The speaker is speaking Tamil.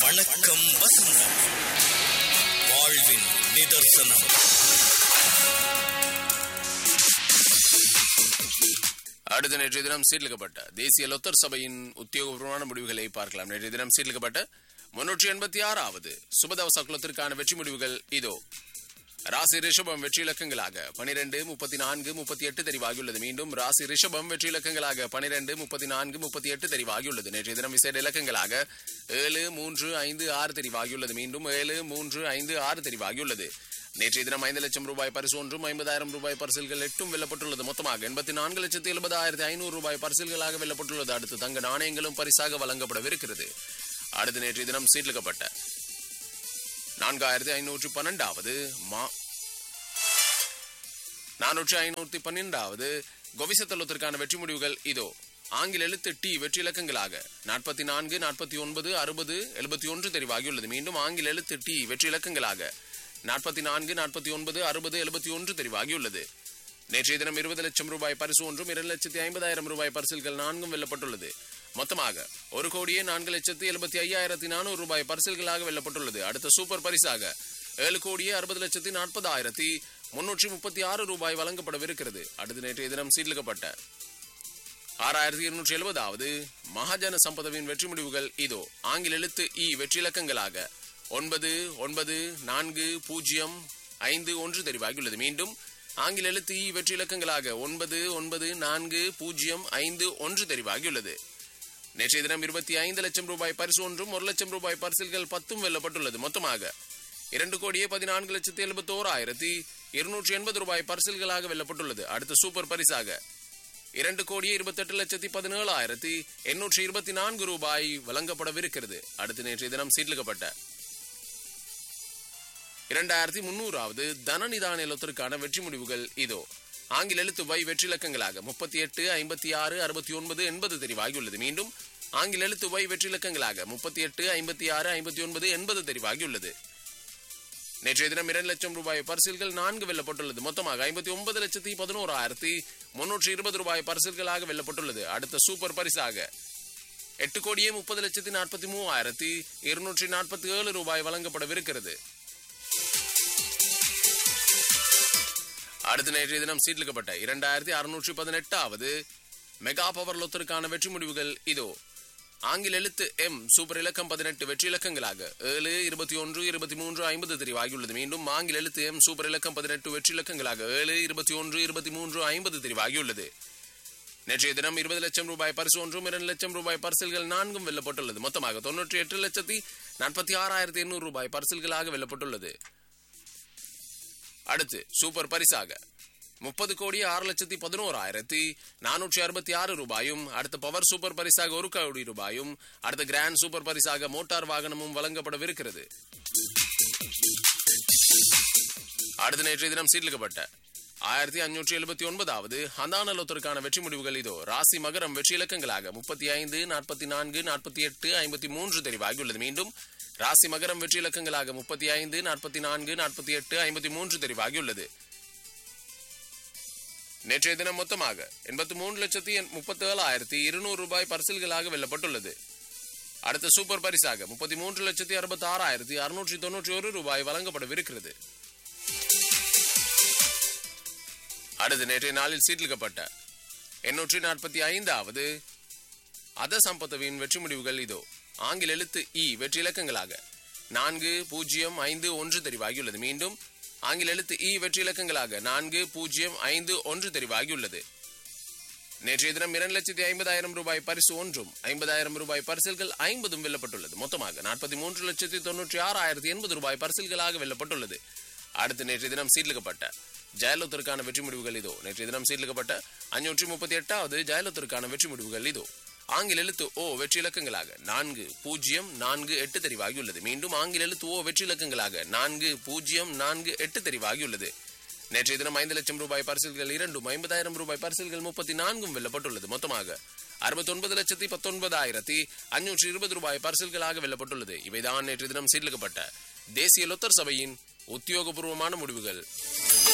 வணக்கம் வசந்தம் வாழ்வின் நிதர்சனம் அடுத்த நேற்றைய தினம் சீர்லிக்கப்பட்ட தேசிய லொத்தர் சபையின் உத்தியோகபூர்வமான முடிவுகளை பார்க்கலாம் நேற்றைய தினம் சீர்லிக்கப்பட்ட முன்னூற்றி எண்பத்தி ஆறாவது சுபதவச குலத்திற்கான வெற்றி முடிவுகள் இதோ ராசி ரிஷபம் வெற்றி இலக்கங்களாக பனிரெண்டு முப்பத்தி நான்கு முப்பத்தி எட்டு தெரிவாகியுள்ளது மீண்டும் ராசி ரிஷபம் வெற்றி இலக்கங்களாக பனிரெண்டு முப்பத்தி நான்கு முப்பத்தி எட்டு தெரிவாகியுள்ளது நேற்றைய தினம் விசேட இலக்கங்களாக ஏழு மூன்று ஐந்து ஆறு தெரிவாகியுள்ளது மீண்டும் ஏழு மூன்று ஐந்து ஆறு தெரிவாகியுள்ளது நேற்றைய தினம் ஐந்து லட்சம் ரூபாய் பரிசு ஒன்றும் ஐம்பதாயிரம் ரூபாய் பரிசில்கள் எட்டும் வெல்லப்பட்டுள்ளது மொத்தமாக எண்பத்தி நான்கு லட்சத்தி எழுபதாயிரத்தி ஐநூறு ரூபாய் பரிசில்களாக வெல்லப்பட்டுள்ளது அடுத்து தங்க நாணயங்களும் பரிசாக வழங்கப்படவிருக்கிறது அடுத்து நேற்றைய தினம் சீர்லிக்கப்பட்ட நான்காயிரத்தி ஐநூற்று பன்னெண்டாவது மா நானூற்றி ஐநூற்றி பன்னிரெண்டாவது கொவிசத்தலத்திற்கான வெற்றி முடிவுகள் இதோ ஆங்கில எழுத்து டி வெற்றி இலக்கங்களாக நாற்பத்தி நான்கு நாற்பத்தி ஒன்பது அறுபது எழுபத்தி ஒன்று தெரிவாகியுள்ளது மீண்டும் ஆங்கில எழுத்து டி வெற்றி இலக்கங்களாக நாற்பத்தி நான்கு நாற்பத்தி ஒன்பது அறுபது எழுபத்தி ஒன்று தெரிவாகியுள்ளது நேற்றைய தினம் இருபது லட்சம் ரூபாய் பரிசு ஒன்றும் இரண்டு லட்சத்தி ஐம்பதாயிரம் ரூபாய் பரிசில்கள் நான்கும் வெல்லப்பட்டுள்ளது மொத்தமாக ஒரு கோடியே நான்கு லட்சத்தி எழுபத்தி ஐயாயிரத்தி நானூறு ரூபாய் பரிசில்களாக வெல்லப்பட்டுள்ளது அடுத்த சூப்பர் பரிசாக ஏழு கோடியே அறுபது லட்சத்தி நாற்பதாயிரத்தி முன்னூற்றி முப்பத்தி ஆறு ரூபாய் வழங்கப்படவிருக்கிறது அடுத்து நேற்றைய தினம் சீர்லிக்கப்பட்ட ஆறாயிரத்தி இருநூற்றி எழுபதாவது மகாஜன சம்பதவின் வெற்றி முடிவுகள் இதோ ஆங்கில எழுத்து இ வெற்றி இலக்கங்களாக ஒன்பது ஒன்பது நான்கு பூஜ்ஜியம் ஐந்து ஒன்று தெரிவாகியுள்ளது மீண்டும் ஆங்கில எழுத்து இ வெற்றி இலக்கங்களாக ஒன்பது ஒன்பது நான்கு பூஜ்ஜியம் ஐந்து ஒன்று தெரிவாகியுள்ளது நேற்றைய தினம் இருபத்தி ஐந்து லட்சம் ரூபாய் பரிசு ஒன்றும் ஒரு லட்சம் ரூபாய் பரிசில்கள் பத்தும் வெல்லப்பட்டுள்ளது மொத்தமாக இரண்டு கோடியே பதினான்கு லட்சத்தி எழுபத்தி ஓராயிரத்தி இருநூற்றி எண்பது ரூபாய் பரிசில்களாக வெல்லப்பட்டுள்ளது அடுத்த சூப்பர் பரிசாக இரண்டு கோடியே இருபத்தெட்டு லட்சத்தி பதினேழாயிரத்தி எண்ணூற்றி இருபத்தி நான்கு ரூபாய் வழங்கப்படவிருக்கிறது அடுத்து நேற்றைய தினம் சீர்லிக்கப்பட்ட இரண்டாயிரத்தி முன்னூறாவது தனநிதான இலத்திற்கான வெற்றி முடிவுகள் இதோ ஆங்கில எழுத்து வை வெற்றி இலக்கங்களாக முப்பத்தி எட்டு ஐம்பத்தி ஆறு அறுபத்தி ஒன்பது எண்பது தெரிவாகியுள்ளது மீண்டும் ஆங்கில எழுத்து வை வெற்றி இலக்கங்களாக முப்பத்தி எட்டு ஐம்பத்தி ஆறு ஐம்பத்தி ஒன்பது எண்பது தெரிவாகியுள்ளது நேற்றைய தினம் இரண்டு லட்சம் ரூபாய் பரிசில்கள் நான்கு வெல்லப்பட்டுள்ளது மொத்தமாக ஐம்பத்தி ஒன்பது லட்சத்தி பதினோராயிரத்தி முன்னூற்றி இருபது ரூபாய் பரிசில்களாக வெல்லப்பட்டுள்ளது அடுத்த சூப்பர் பரிசாக எட்டு கோடியே முப்பது லட்சத்தி நாற்பத்தி மூவாயிரத்தி இருநூற்றி நாற்பத்தி ஏழு ரூபாய் வழங்கப்படவிருக்கிறது அடுத்த நேற்றைய தினம் சீட்லிக்கப்பட்ட இரண்டாயிரத்தி அறுநூற்றி பதினெட்டாவது மெகா பவர் லொத்தருக்கான வெற்றி முடிவுகள் இதோ ஆங்கில எழுத்து எம் சூப்பர் இலக்கம் பதினெட்டு வெற்றி இலக்கங்களாக ஏழு இருபத்தி ஒன்று இருபத்தி மூன்று ஐம்பது தெரிவாகியுள்ளது மீண்டும் ஆங்கில எழுத்து எம் சூப்பர் இலக்கம் பதினெட்டு வெற்றி இலக்கங்களாக ஏழு இருபத்தி ஒன்று இருபத்தி மூன்று ஐம்பது தெரிவாகியுள்ளது நேற்றைய தினம் இருபது லட்சம் ரூபாய் பரிசு ஒன்றும் இரண்டு லட்சம் ரூபாய் பரிசில்கள் நான்கும் வெல்லப்பட்டுள்ளது மொத்தமாக தொன்னூற்றி எட்டு லட்சத்தி நாற்பத்தி ஆறாயிரத்தி எண்ணூறு ரூபாய் பரிசில்களாக வெல்லப்பட்டுள்ளது அடுத்து சூப்பர் பரிசாக முப்பது கோடி ஆறு லட்சத்தி பதினோராயிரத்தி நானூற்றி அறுபத்தி ஆறு ரூபாயும் அடுத்த பவர் சூப்பர் பரிசாக ஒரு கோடி ரூபாயும் அடுத்த கிராண்ட் சூப்பர் பரிசாக மோட்டார் வாகனமும் வழங்கப்படவிருக்கிறது அடுத்த நேற்றைய தினம் சீர்லிக்கப்பட்ட ஆயிரத்தி அஞ்சூற்றி எழுபத்தி ஒன்பதாவது ஹந்தானலோத்திற்கான வெற்றி முடிவுகள் இதோ ராசி மகரம் வெற்றி இலக்கங்களாக முப்பத்தி ஐந்து நாற்பத்தி நான்கு நாற்பத்தி எட்டு ஐம்பத்தி மூன்று தெரிவாகியுள்ளது மீண்டும் ராசி மகரம் வெற்றி இலக்கங்களாக முப்பத்தி ஐந்து நாற்பத்தி நான்கு நாற்பத்தி எட்டு ஐம்பத்தி மூன்று தெரிவாகியுள்ளது நேற்றைய தினம் மொத்தமாக எண்பத்தி மூன்று லட்சத்தி முப்பத்தி ஏழாயிரத்தி இருநூறு ரூபாய் பரிசில்களாக வெல்லப்பட்டுள்ளது அடுத்த சூப்பர் பரிசாக முப்பத்தி மூன்று லட்சத்தி அறுபத்தி ஆறாயிரத்தி அறுநூற்றி தொன்னூற்றி ஒரு ரூபாய் வழங்கப்படவிருக்கிறது அடுத்து நேற்றைய நாளில் சீர்லிக்கப்பட்ட எண்ணூற்றி நாற்பத்தி ஐந்தாவது அத சம்பத்தவின் வெற்றி முடிவுகள் இதோ ஆங்கில எழுத்து இ வெற்றி இலக்கங்களாக நான்கு பூஜ்ஜியம் ஐந்து ஒன்று தெரிவாகியுள்ளது மீண்டும் ஆங்கில எழுத்து இ வெற்றி இலக்கங்களாக நான்கு பூஜ்ஜியம் ஐந்து ஒன்று தெரிவாகியுள்ளது நேற்றைய தினம் இரண்டு லட்சத்தி ஐம்பதாயிரம் ரூபாய் பரிசு ஒன்றும் ஐம்பதாயிரம் ரூபாய் பரிசில்கள் ஐம்பதும் வெல்லப்பட்டுள்ளது மொத்தமாக நாற்பத்தி மூன்று லட்சத்தி தொன்னூற்றி ஆறாயிரத்தி எண்பது ரூபாய் பரிசில்களாக வெல்லப்பட்டுள்ளது அடுத்து நேற்றைய தினம் சீர்லிக்கப்பட்ட ஜெயலலிதருக்கான வெற்றி முடிவுகள் இதோ நேற்றைய தினம் சீர்லிக்கப்பட்ட அஞ்சூற்றி முப்பத்தி எட்டாவது ஜெயலலிதருக்கான வெற்றி முடிவுகள் இதோ ஆங்கில எழுத்து ஓ வெற்றி இலக்கங்களாக நான்கு பூஜ்ஜியம் நான்கு எட்டு தெரிவாகியுள்ளது மீண்டும் ஆங்கில எழுத்து ஓ வெற்றி இலக்கங்களாக நான்கு பூஜ்ஜியம் நான்கு எட்டு தெரிவாகியுள்ளது நேற்றைய தினம் ஐந்து லட்சம் ரூபாய் பரிசில்கள் இரண்டும் ஐம்பதாயிரம் ரூபாய் பரிசில்கள் முப்பத்தி நான்கும் வெல்லப்பட்டுள்ளது மொத்தமாக அறுபத்தொன்பது லட்சத்தி பத்தொன்பதாயிரத்தி அஞ்சூற்றி இருபது ரூபாய் பரிசில்களாக வெல்லப்பட்டுள்ளது இவைதான் நேற்று தினம் சீர்லிக்கப்பட்ட தேசிய லொத்தர் சபையின் உத்தியோகபூர்வமான முடிவுகள்